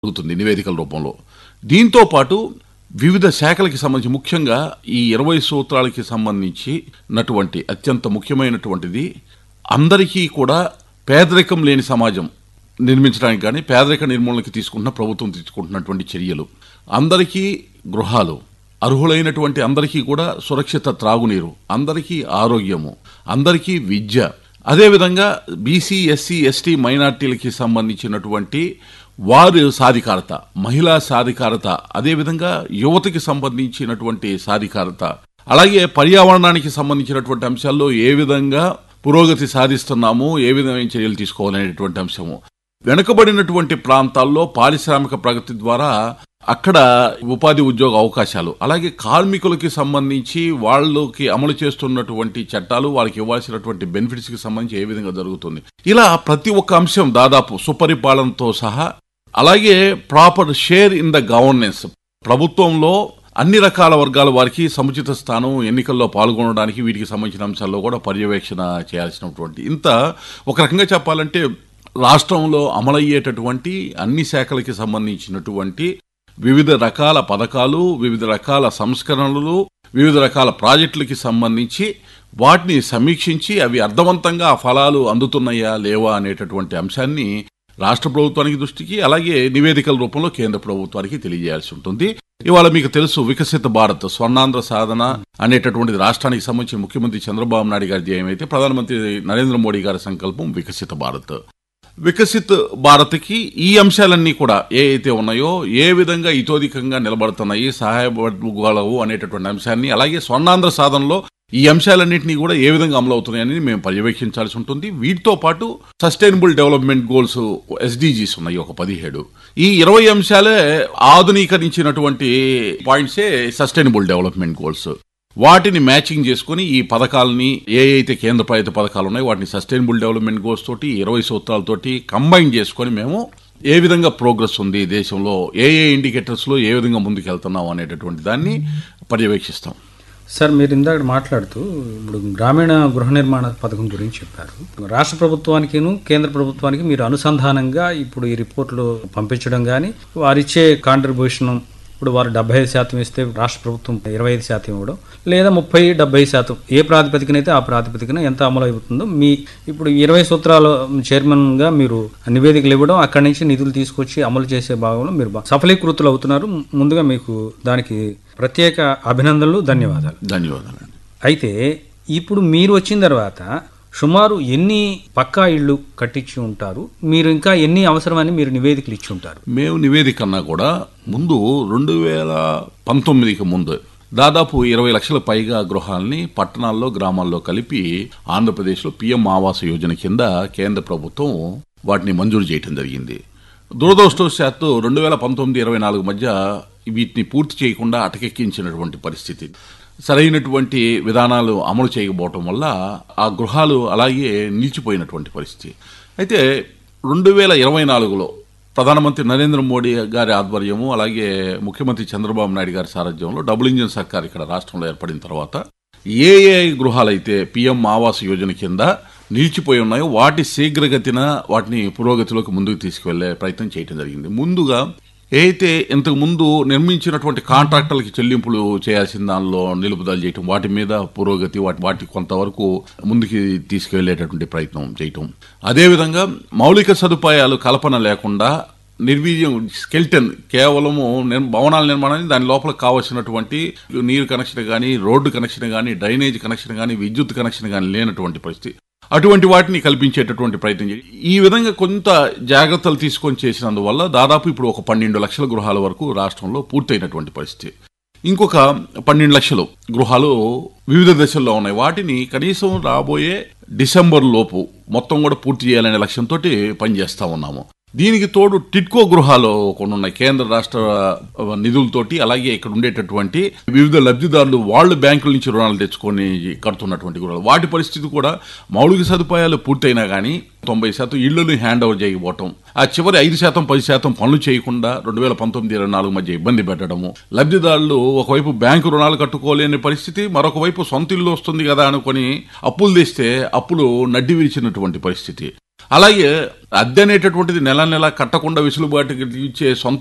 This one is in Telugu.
జరుగుతుంది నివేదికల రూపంలో దీంతో పాటు వివిధ శాఖలకి సంబంధించి ముఖ్యంగా ఈ ఇరవై సూత్రాలకి సంబంధించినటువంటి అత్యంత ముఖ్యమైనటువంటిది అందరికీ కూడా పేదరికం లేని సమాజం నిర్మించడానికి కానీ పేదరిక నిర్మూలనకి తీసుకుంటున్న ప్రభుత్వం తీసుకుంటున్నటువంటి చర్యలు అందరికీ గృహాలు అర్హులైనటువంటి అందరికీ కూడా సురక్షిత త్రాగునీరు అందరికీ ఆరోగ్యము అందరికీ విద్య అదేవిధంగా బీసీ ఎస్సీ ఎస్టీ మైనార్టీలకి సంబంధించినటువంటి వారి సాధికారత మహిళా సాధికారత అదేవిధంగా యువతకి సంబంధించినటువంటి సాధికారత అలాగే పర్యావరణానికి సంబంధించినటువంటి అంశాల్లో ఏ విధంగా పురోగతి సాధిస్తున్నాము ఏ విధమైన చర్యలు తీసుకోవాలనేటువంటి అంశము వెనుకబడినటువంటి ప్రాంతాల్లో పారిశ్రామిక ప్రగతి ద్వారా అక్కడ ఉపాధి ఉద్యోగ అవకాశాలు అలాగే కార్మికులకి సంబంధించి వాళ్ళకి అమలు చేస్తున్నటువంటి చట్టాలు వాళ్ళకి ఇవ్వాల్సినటువంటి బెనిఫిట్స్ కి సంబంధించి ఏ విధంగా జరుగుతుంది ఇలా ప్రతి ఒక్క అంశం దాదాపు సుపరిపాలనతో సహా అలాగే proper share in the governance ప్రభుత్వంలో అన్ని రకాల వర్గాల వారికి సముచిత స్థానం ఎన్నికల్లో పాల్గొనడానికి వీటికి సంబంధించిన అంశాల్లో కూడా పర్యవేక్షణ చేయాల్సినటువంటి ఇంత ఒక రకంగా చెప్పాలంటే రాష్ట్రంలో అమలయ్యేటటువంటి అన్ని శాఖలకి సంబంధించినటువంటి వివిధ రకాల పథకాలు వివిధ రకాల సంస్కరణలు వివిధ రకాల ప్రాజెక్టులకి సంబంధించి వాటిని సమీక్షించి అవి అర్థవంతంగా ఆ ఫలాలు అందుతున్నాయా లేవా అనేటటువంటి అంశాన్ని రాష్ట్ర ప్రభుత్వానికి దృష్టికి అలాగే నివేదికల రూపంలో కేంద్ర ప్రభుత్వానికి తెలియజేయాల్సి ఉంటుంది ఇవాళ మీకు తెలుసు వికసిత భారత్ స్వర్ణాంధ్ర సాధన అనేటటువంటిది రాష్ట్రానికి సంబంధించిన ముఖ్యమంత్రి చంద్రబాబు నాయుడు గారి ధ్యేయం అయితే ప్రధానమంత్రి నరేంద్ర మోడీ గారి సంకల్పం వికసిత భారత్ వికసిత్ భారత్కి ఈ అంశాలన్నీ కూడా ఏ అయితే ఉన్నాయో ఏ విధంగా ఇతోధికంగా నిలబడుతున్నాయి సహాయపడగలవు అనేటటువంటి అంశాన్ని అలాగే స్వర్ణాంధ్ర సాధనలో ఈ అంశాలన్నింటినీ కూడా ఏ విధంగా అమలు అవుతున్నాయని మేము పర్యవేక్షించాల్సి ఉంటుంది వీటితో పాటు సస్టైనబుల్ డెవలప్మెంట్ గోల్స్ ఎస్డీజీస్ ఉన్నాయి ఒక పదిహేడు ఈ ఇరవై అంశాలే ఆధునీకరించినటువంటి పాయింట్సే సస్టైనబుల్ డెవలప్మెంట్ గోల్స్ వాటిని మ్యాచింగ్ చేసుకుని ఈ పథకాలని ఏ అయితే కేంద్ర ప్రభుత్వ పథకాలు ఉన్నాయో వాటిని సస్టైనబుల్ డెవలప్మెంట్ గోల్స్ తోటి ఇరవై సూత్రాలతోటి కంబైన్ చేసుకొని మేము ఏ విధంగా ప్రోగ్రెస్ ఉంది దేశంలో ఏ ఏ ఇండికేటర్స్ లో ఏ విధంగా ముందుకు వెళ్తున్నాం అనేటటువంటి దాన్ని పర్యవేక్షిస్తాం సార్ మీరు ఇందాక మాట్లాడుతూ ఇప్పుడు గ్రామీణ గృహ నిర్మాణ పథకం గురించి చెప్పారు రాష్ట్ర ప్రభుత్వానికిను కేంద్ర ప్రభుత్వానికి మీరు అనుసంధానంగా ఇప్పుడు ఈ రిపోర్ట్లు పంపించడం కానీ వారిచ్చే కాంట్రిబ్యూషన్ ఇప్పుడు వారు డెబ్బై ఐదు శాతం ఇస్తే రాష్ట్ర ప్రభుత్వం ఇరవై ఐదు శాతం ఇవ్వడం లేదా ముప్పై డెబ్బై శాతం ఏ ప్రాతిపదికనైతే ఆ ప్రాతిపదికన ఎంత అమలు అవుతుందో మీ ఇప్పుడు ఇరవై సూత్రాల చైర్మన్గా మీరు నివేదికలు ఇవ్వడం అక్కడి నుంచి నిధులు తీసుకొచ్చి అమలు చేసే భాగంలో మీరు బా- సఫలీకృతులు అవుతున్నారు ముందుగా మీకు దానికి ప్రత్యేక అభినందనలు ధన్యవాదాలు ధన్యవాదాలు అయితే ఇప్పుడు మీరు వచ్చిన తర్వాత సుమారు ఎన్ని పక్కా ఇళ్ళు కట్టించి ఉంటారు మీరు ఇంకా ఎన్ని అవసరమని మీరు నివేదికలు ఇచ్చి ఉంటారు మేము నివేదిక కన్నా కూడా ముందు రెండు వేల పంతొమ్మిదికి ముందు దాదాపు ఇరవై లక్షల పైగా గృహాలని పట్టణాల్లో గ్రామాల్లో కలిపి ఆంధ్రప్రదేశ్లో పిఎం ఆవాస్ యోజన కింద కేంద్ర ప్రభుత్వం వాటిని మంజూరు చేయటం జరిగింది దురదృష్టవశాత్తు రెండు వేల పంతొమ్మిది ఇరవై నాలుగు మధ్య వీటిని పూర్తి చేయకుండా అటకెక్కించినటువంటి పరిస్థితి సరైనటువంటి విధానాలు అమలు చేయకపోవటం వల్ల ఆ గృహాలు అలాగే నిలిచిపోయినటువంటి పరిస్థితి అయితే రెండు వేల ఇరవై నాలుగులో ప్రధానమంత్రి నరేంద్ర మోడీ గారి ఆధ్వర్యము అలాగే ముఖ్యమంత్రి చంద్రబాబు నాయుడు గారి సారథ్యంలో డబుల్ ఇంజిన్ సర్కార్ ఇక్కడ రాష్ట్రంలో ఏర్పడిన తర్వాత ఏ ఏ గృహాలైతే పిఎం ఆవాస్ యోజన కింద నిలిచిపోయి ఉన్నాయో వాటి శీఘ్రగతిన వాటిని పురోగతిలోకి ముందుకు తీసుకువెళ్లే ప్రయత్నం చేయడం జరిగింది ముందుగా అయితే ఇంతకు ముందు నిర్మించినటువంటి కాంట్రాక్టర్లకి చెల్లింపులు చేయాల్సిన దానిలో నిలుపుదల చేయటం వాటి మీద పురోగతి వాటి వాటి కొంతవరకు ముందుకి తీసుకువెళ్లేటటువంటి ప్రయత్నం చేయటం అదేవిధంగా మౌలిక సదుపాయాలు కల్పన లేకుండా నిర్వీర్యం స్కెల్టన్ కేవలము నిర్- భవనాల నిర్మాణానికి దాని లోపల కావలసినటువంటి నీరు కనెక్షన్ కానీ రోడ్డు కనెక్షన్ కానీ డ్రైనేజ్ కనెక్షన్ కానీ విద్యుత్ కనెక్షన్ కానీ లేనటువంటి పరిస్థితి అటువంటి వాటిని కల్పించేటటువంటి ప్రయత్నం చేయాలి ఈ విధంగా కొంత జాగ్రత్తలు తీసుకొని చేసినందువల్ల దాదాపు ఇప్పుడు ఒక పన్నెండు లక్షల గృహాల వరకు రాష్ట్రంలో పూర్తయినటువంటి పరిస్థితి ఇంకొక పన్నెండు లక్షలు గృహాలు వివిధ దశల్లో ఉన్నాయి వాటిని కనీసం రాబోయే డిసెంబర్ లోపు మొత్తం కూడా పూర్తి చేయాలనే లక్ష్యంతో పనిచేస్తా ఉన్నాము దీనికి తోడు టిట్కో గృహాలు కొన్ని ఉన్నాయి కేంద్ర రాష్ట్ర నిధులతోటి అలాగే ఇక్కడ ఉండేటటువంటి వివిధ లబ్ధిదారులు వాళ్ళు బ్యాంకుల నుంచి రుణాలు తెచ్చుకొని కడుతున్నటువంటి గృహాలు వాటి పరిస్థితి కూడా మౌలిక సదుపాయాలు పూర్తయినా కానీ తొంభై శాతం ఇళ్లను హ్యాండ్ ఓవర్ చేయకపోవటం ఆ చివరి ఐదు శాతం పది శాతం పనులు చేయకుండా రెండు వేల పంతొమ్మిది ఇరవై నాలుగు మధ్య ఇబ్బంది పెట్టడము లబ్ధిదారులు ఒకవైపు బ్యాంకు రుణాలు కట్టుకోలేని పరిస్థితి మరొక వైపు సొంత ఇల్లు వస్తుంది కదా అనుకొని అప్పులు తెస్తే అప్పులు నడ్డి విరిచినటువంటి పరిస్థితి అలాగే అద్దె అనేటటువంటిది నెల నెల కట్టకుండా వెసులుబాటుకి ఇచ్చే సొంత